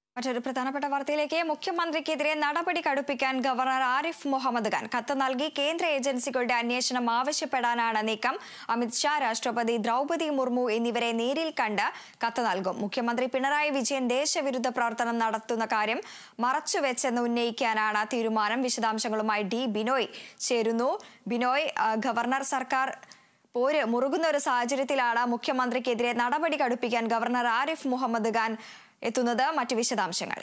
മറ്റൊരു പ്രധാനപ്പെട്ട വാർത്തയിലേക്ക് മുഖ്യമന്ത്രിക്കെതിരെ നടപടി കടുപ്പിക്കാൻ ഗവർണർ ആരിഫ് മുഹമ്മദ് ഖാൻ കത്ത് നൽകി കേന്ദ്ര ഏജൻസികളുടെ അന്വേഷണം ആവശ്യപ്പെടാനാണ് നീക്കം അമിത്ഷാ രാഷ്ട്രപതി ദ്രൗപതി മുർമു എന്നിവരെ നേരിൽ കണ്ട് കത്ത് നൽകും മുഖ്യമന്ത്രി പിണറായി വിജയൻ ദേശവിരുദ്ധ പ്രവർത്തനം നടത്തുന്ന കാര്യം മറച്ചുവെച്ചെന്ന് ഉന്നയിക്കാനാണ് തീരുമാനം വിശദാംശങ്ങളുമായി ഡി ബിനോയ് ചേരുന്നു ബിനോയ് ആ, ഗവർണർ സർക്കാർ പോര് മുറുകുന്ന ഒരു സാഹചര്യത്തിലാണ് മുഖ്യമന്ത്രിക്കെതിരെ നടപടി കടുപ്പിക്കാൻ ഗവർണർ ആരിഫ് മുഹമ്മദ് ഖാൻ എത്തുന്നത് മറ്റു വിശദാംശങ്ങൾ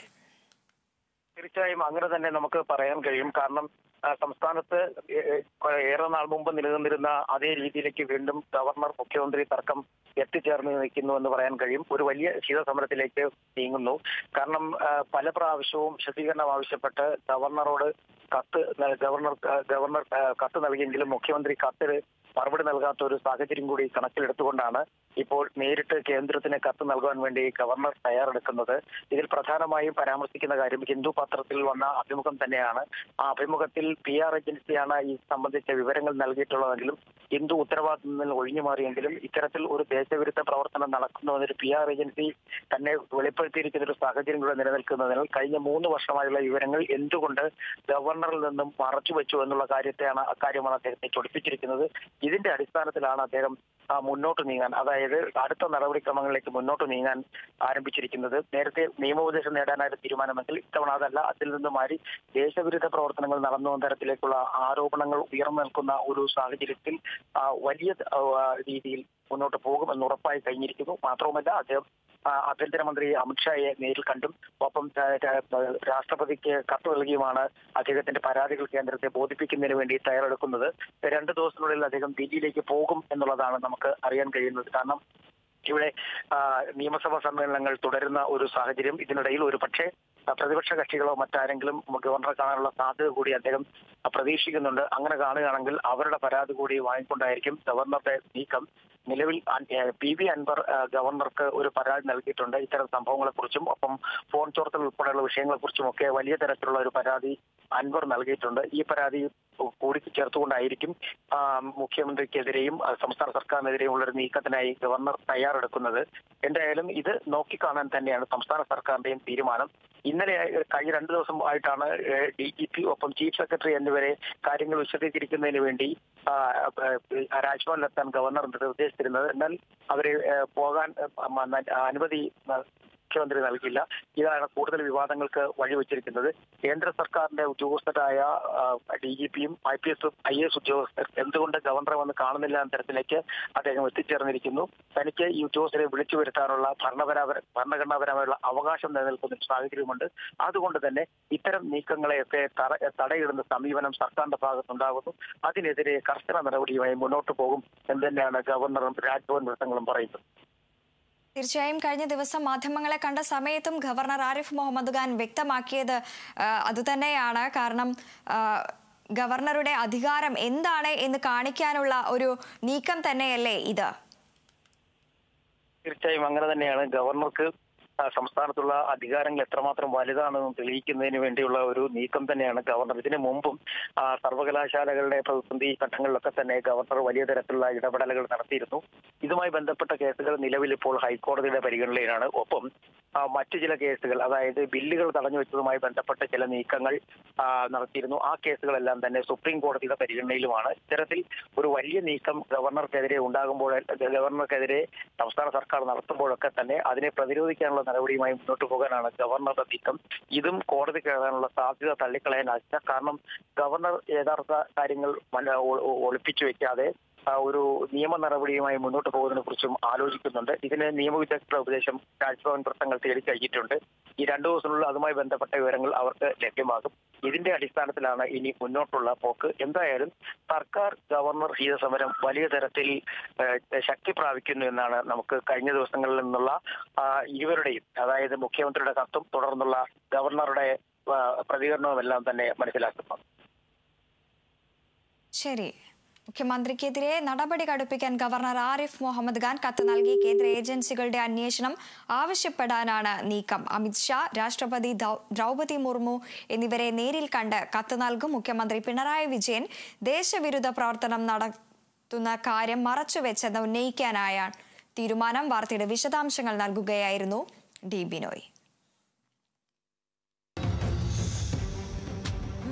തീർച്ചയായും അങ്ങനെ തന്നെ നമുക്ക് പറയാൻ കഴിയും കാരണം ആ, സംസ്ഥാനത്ത് ഏ- ഏ- ഏറെ നാൾ മുമ്പ് നിലനിന്നിരുന്ന അതേ രീതിയിലേക്ക് വീണ്ടും ഗവർണർ മുഖ്യമന്ത്രി തർക്കം എത്തിച്ചേർന്ന് നിൽക്കുന്നു എന്ന് പറയാൻ കഴിയും ഒരു വലിയ ശീതസമരത്തിലേക്ക് നീങ്ങുന്നു കാരണം ആ, പല പ്രാവശ്യവും വിശദീകരണം ആവശ്യപ്പെട്ട് ഗവർണറോട് കത്ത് ന- ഗവർണർ ഗവർണർ ആ, കത്ത് നൽകിയെങ്കിലും മുഖ്യമന്ത്രി കത്തിന് മറുപടി നൽകാത്ത ഒരു സാഹചര്യം കൂടി കണക്കിലെടുത്തുകൊണ്ടാണ് ഇപ്പോൾ നേരിട്ട് കേന്ദ്രത്തിന് കത്ത് നൽകാൻ വേണ്ടി ഗവർണർ തയ്യാറെടുക്കുന്നത് ഇതിൽ പ്രധാനമായും പരാമർശിക്കുന്ന കാര്യം ഹിന്ദു പത്രത്തിൽ വന്ന അഭിമുഖം തന്നെയാണ് ആ അഭിമുഖത്തിൽ പി ആർ ഏജൻസിയാണ് ഈ സംബന്ധിച്ച വിവരങ്ങൾ നൽകിയിട്ടുള്ളതെങ്കിലും ഹിന്ദു ഉത്തരവാദിത്തത്തിൽ നിന്ന് ഒഴിഞ്ഞു മാറിയെങ്കിലും ഇത്തരത്തിൽ ഒരു ദേശവിരുദ്ധ പ്രവർത്തനം നടക്കുന്നുവെന്നൊരു പി ആർ ഏജൻസി തന്നെ വെളിപ്പെടുത്തിയിരിക്കുന്ന ഒരു സാഹചര്യം കൂടെ നിലനിൽക്കുന്നതിനാൽ കഴിഞ്ഞ മൂന്ന് വർഷമായുള്ള വിവരങ്ങൾ എന്തുകൊണ്ട് ഗവർണറിൽ നിന്നും മറച്ചു വെച്ചു എന്നുള്ള കാര്യത്തെയാണ് അക്കാര്യമാണ് അദ്ദേഹത്തെ ചൊടിപ്പിച്ചിരിക്കുന്നത് ഇതിന്റെ അടിസ്ഥാനത്തിലാണ് അദ്ദേഹം ആ, മുന്നോട്ട് നീങ്ങാൻ അതായത് അടുത്ത നടപടിക്രമങ്ങളിലേക്ക് മുന്നോട്ട് നീങ്ങാൻ ആരംഭിച്ചിരിക്കുന്നത് നേരത്തെ നിയമോപദേശം നേടാനായിരുന്നു തീരുമാനമെങ്കിൽ ഇത്തവണ അതല്ല അതിൽ നിന്ന് മാറി ദേശവിരുദ്ധ പ്രവർത്തനങ്ങൾ നടന്നു എന്ന തരത്തിലേക്കുള്ള ആരോപണങ്ങൾ ഉയർന്നു നിൽക്കുന്ന ഒരു സാഹചര്യത്തിൽ ആ, വലിയ ആ, രീതിയിൽ മുന്നോട്ട് പോകുമെന്ന് ഉറപ്പായി കഴിഞ്ഞിരിക്കുന്നു മാത്രവുമല്ല അദ്ദേഹം ആ, ആഭ്യന്തരമന്ത്രി അമിത്ഷായെ നേരിൽ കണ്ടും ഒപ്പം ആ, രാ- രാഷ്ട്രപതിക്ക് കത്ത് നൽകിയുമാണ് അദ്ദേഹത്തിന്റെ പരാതികൾ കേന്ദ്രത്തെ ബോധിപ്പിക്കുന്നതിന് വേണ്ടി തയ്യാറെടുക്കുന്നത് രണ്ട് ദിവസത്തിനുള്ളിൽ അദ്ദേഹം ദില്ലിയിലേക്ക് പോകും എന്നുള്ളതാണ് നമുക്ക് അറിയാൻ കഴിയുന്നത് കാരണം ഇവിടെ ആ, നിയമസഭാ സമ്മേളനങ്ങൾ തുടരുന്ന ഒരു സാഹചര്യം ഇതിനിടയിൽ ഒരു പക്ഷേ ആ, പ്രതിപക്ഷ കക്ഷികളോ മറ്റാരെങ്കിലും ഗവർണറെ കാണാനുള്ള സാധ്യത കൂടി അദ്ദേഹം ആ, പ്രതീക്ഷിക്കുന്നുണ്ട് അങ്ങനെ കാണുകയാണെങ്കിൽ അവരുടെ പരാതി കൂടി വാങ്ങിക്കൊണ്ടായിരിക്കും ഗവർണറുടെ നീക്കം നിലവിൽ അൻ- ഏ, പി വി അൻവർ ആ, ഗവർണർക്ക് ഒരു പരാതി നൽകിയിട്ടുണ്ട് ഇത്തരം സംഭവങ്ങളെക്കുറിച്ചും ഒപ്പം ഫോൺ ചോർത്തൽ ഉൾപ്പെടെയുള്ള വിഷയങ്ങളെക്കുറിച്ചും ഒക്കെ വലിയ തരത്തിലുള്ള ഒരു പരാതി അൻവർ നൽകിയിട്ടുണ്ട് ഈ പരാതി കൂടി ചേർത്തുകൊണ്ടായിരിക്കും ആ, മുഖ്യമന്ത്രിക്കെതിരെയും ആ, സംസ്ഥാന സർക്കാരിനെതിരെയും ഉള്ള ഒരു നീക്കത്തിനായി ഗവർണർ തയ്യാറെടുക്കുന്നത് എന്തായാലും ഇത് നോക്കിക്കാണാൻ തന്നെയാണ് സംസ്ഥാന സർക്കാരിന്റെയും തീരുമാനം ഇന്നലെ കഴിഞ്ഞ രണ്ടു ദിവസം ആയിട്ടാണ് ഡി ജി പി ഒപ്പം ചീഫ് സെക്രട്ടറി എന്നിവരെ കാര്യങ്ങൾ വിശദീകരിക്കുന്നതിന് വേണ്ടി ആ, ആ, രാജ്ഭവനിലെത്താൻ ഗവർണർ നിർദ്ദേശിച്ചിരുന്നത് എന്നാൽ അവരെ ഏ, പോകാൻ ഏ, മ- അനുമതി ന- മുഖ്യമന്ത്രി നൽകില്ല ഇതാണ് കൂടുതൽ വിവാദങ്ങൾക്ക് വഴിവെച്ചിരിക്കുന്നത് കേന്ദ്ര സർക്കാരിന്റെ ഉദ്യോഗസ്ഥരായ ഡി ജി പിയും ഐ പി എസും ഐ എസ് ഉദ്യോഗസ്ഥർ എന്തുകൊണ്ട് ഗവർണറെ വന്ന് കാണുന്നില്ല എന്ന തരത്തിലേക്ക് അദ്ദേഹം എത്തിച്ചേർന്നിരിക്കുന്നു തനിക്ക് ഈ ഉദ്യോഗസ്ഥരെ വിളിച്ചു വരുത്താനുള്ള ഭരണപരപര ഭരണഘടനാപരമായുള്ള അവകാശം നിലനിൽക്കുന്ന ഒരു സാഹചര്യമുണ്ട് അതുകൊണ്ട് തന്നെ ഇത്തരം നീക്കങ്ങളെയൊക്കെ തട- തടയിടുന്ന സമീപനം സർക്കാരിന്റെ ഭാഗത്തുണ്ടാകുന്നു അതിനെതിരെ കർശന നടപടിയുമായി മുന്നോട്ട് പോകും എന്ന് തന്നെയാണ് ഗവർണറും രാജ്ഭവൻ വൃത്തങ്ങളും പറയുന്നത് തീർച്ചയായും കഴിഞ്ഞ ദിവസം മാധ്യമങ്ങളെ കണ്ട സമയത്തും ഗവർണർ ആരിഫ് മുഹമ്മദ് ഖാൻ വ്യക്തമാക്കിയത് ആ, അതുതന്നെയാണ് കാരണം ആ, ഗവർണറുടെ അധികാരം എന്താണ് എന്ന് കാണിക്കാനുള്ള ഒരു നീക്കം തന്നെയല്ലേ ഇത് തീർച്ചയായും അങ്ങനെ തന്നെയാണ് ഗവർണർക്ക് ആ, സംസ്ഥാനത്തുള്ള അധികാരങ്ങൾ എത്രമാത്രം വലുതാണെന്ന് തെളിയിക്കുന്നതിന് വേണ്ടിയുള്ള ഒരു നീക്കം തന്നെയാണ് ഗവർണർ ഇതിനു മുമ്പും ആ, സർവകലാശാലകളുടെ പ്രതിസന്ധി ഘട്ടങ്ങളിലൊക്കെ തന്നെ ഗവർണർ വലിയ തരത്തിലുള്ള ഇടപെടലുകൾ നടത്തിയിരുന്നു ഇതുമായി ബന്ധപ്പെട്ട കേസുകൾ നിലവിൽ ഇപ്പോൾ ഹൈക്കോടതിയുടെ പരിഗണനയിലാണ് ഒപ്പം ആ, മറ്റു ചില കേസുകൾ അതായത് ബില്ലുകൾ തടഞ്ഞു വെച്ചതുമായി ബന്ധപ്പെട്ട ചില നീക്കങ്ങൾ ആ, നടത്തിയിരുന്നു ആ കേസുകളെല്ലാം തന്നെ സുപ്രീം കോടതിയുടെ പരിഗണനയിലുമാണ് ഇത്തരത്തിൽ ഒരു വലിയ നീക്കം ഗവർണർക്കെതിരെ ഉണ്ടാകുമ്പോൾ ഗവർണർക്കെതിരെ സംസ്ഥാന സർക്കാർ നടത്തുമ്പോഴൊക്കെ തന്നെ അതിനെ പ്രതിരോധിക്കാനുള്ള നടപടിയുമായി മുന്നോട്ട് പോകാനാണ് ഗവർണറുടെ നീക്കം ഇതും കോടതി കയറാനുള്ള സാധ്യത തള്ളിക്കളയാനാകില്ല കാരണം ഗവർണർ യഥാർത്ഥ കാര്യങ്ങൾ മന- ഒ- ഒ- ഒളിപ്പിച്ചു വെക്കാതെ ആ, ഒരു നിയമ നടപടിയുമായി മുന്നോട്ട് പോകുന്നതിനെ കുറിച്ചും ആലോചിക്കുന്നുണ്ട് ഇതിന് നിയമവിദഗ്ധരുടെ ഉപദേശം രാജ്ഭവൻ വൃത്തങ്ങൾ തേടി കഴിഞ്ഞിട്ടുണ്ട് ഈ രണ്ടു ദിവസത്തിനുള്ള അതുമായി ബന്ധപ്പെട്ട വിവരങ്ങൾ അവർക്ക് ലഭ്യമാകും ഇതിന്റെ അടിസ്ഥാനത്തിലാണ് ഇനി മുന്നോട്ടുള്ള പോക്ക് എന്തായാലും സർക്കാർ ഗവർണർ സമരം വലിയ തരത്തിൽ ഏഹ്, ശക്തി പ്രാപിക്കുന്നു എന്നാണ് നമുക്ക് കഴിഞ്ഞ ദിവസങ്ങളിൽ നിന്നുള്ള ആ, ഇരുവരുടെയും അതായത് മുഖ്യമന്ത്രിയുടെ കത്തും തുടർന്നുള്ള ഗവർണറുടെ ആ, പ്രതികരണവും എല്ലാം തന്നെ മനസ്സിലാക്കുന്നത് ശരി മുഖ്യമന്ത്രിക്കെതിരെ നടപടി കടുപ്പിക്കാൻ ഗവർണർ ആരിഫ് മുഹമ്മദ് ഖാൻ കത്ത് നൽകി കേന്ദ്ര ഏജൻസികളുടെ അന്വേഷണം ആവശ്യപ്പെടാനാണ് നീക്കം അമിത്ഷാ രാഷ്ട്രപതി ദ്രൗ- ദ്രൗപതി മുർമു എന്നിവരെ നേരിൽ കണ്ട് കത്ത് നൽകും മുഖ്യമന്ത്രി പിണറായി വിജയൻ ദേശവിരുദ്ധ പ്രവർത്തനം നടത്തുന്ന കാര്യം മറച്ചുവെച്ചെന്ന് ഉന്നയിക്കാനായാണ് തീരുമാനം വാർത്തയുടെ വിശദാംശങ്ങൾ നൽകുകയായിരുന്നു ഡി ബിനോയ്